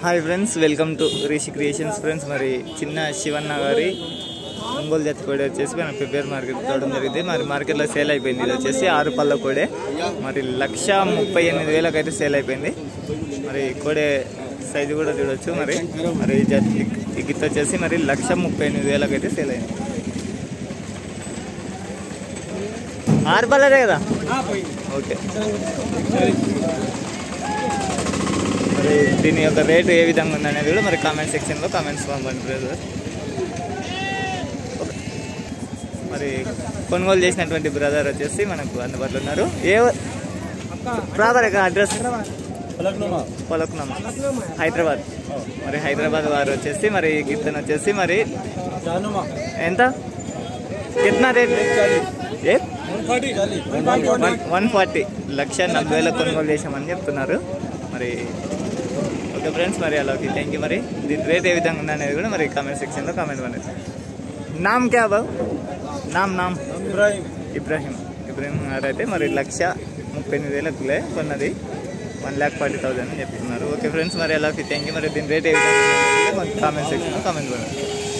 Hi friends welcome to Rishi creations friends మరి చిన్న శివన్న గారి ఒంగోలు జాతి కోడి వచ్చేసి మనం ప్రిపేర్ మార్కెట్ తోవడం జరిగింది మరి మార్కెట్లో సేల్ అయిపోయింది ఇది వచ్చేసి ఆరు పళ్ళ కోడే మరి లక్ష ముప్పై ఎనిమిది వేలకు అయితే సేల్ అయిపోయింది మరి కోడే సైజు కూడా చూడొచ్చు మరి మరి ఈ జాతి ఈ గిత్త వచ్చేసి మరి లక్ష ముప్పై ఎనిమిది వేలకు అయితే సేల్ అయింది ఆరు పళ్ళదే కదా ఓకే మరి దీని యొక్క రేటు ఏ విధంగా ఉందనేది కూడా మరి కామెంట్ సెక్షన్లో కామెంట్స్ పంపండి బ్రదర్ ఓకే. మరి కొనుగోలు చేసినటువంటి బ్రదర్ వచ్చేసి మనకు అందుబాటులో ఉన్నారు a proper address Falaknuma Hyderabad మరి హైదరాబాద్ వారు వచ్చేసి మరి గిత్తన్ వచ్చేసి మరి ఎంత కిतना రేట్ ఏ వన్ ఫార్టీ లక్ష నలభై వేల కొనుగోలు చేసామని చెప్తున్నారు మరి ఓకే ఫ్రెండ్స్ మరి అలా ఓకే థ్యాంక్ యూ మరి దీని రేట్ ఏ విధంగా ఉందనేది కూడా మరి కామెంట్ సెక్షన్లో కామెంట్ పండి నామ్ క్యా బాబు నామ్ నామ్ ఇబ్రాహిం ఇబ్రాహిం గారు అయితే మరి లక్ష ముప్పై ఎనిమిది వేలకులే కొన్నది వన్ ల్యాక్ ఫార్టీ థౌసండ్ అని చెప్తున్నారు ఓకే ఫ్రెండ్స్ మరి ఎలా థ్యాంక్ యూ మరి దీని రేట్ ఏ విధంగా ఉందనేది కామెంట్ సెక్షన్లో కామెంట్ పండి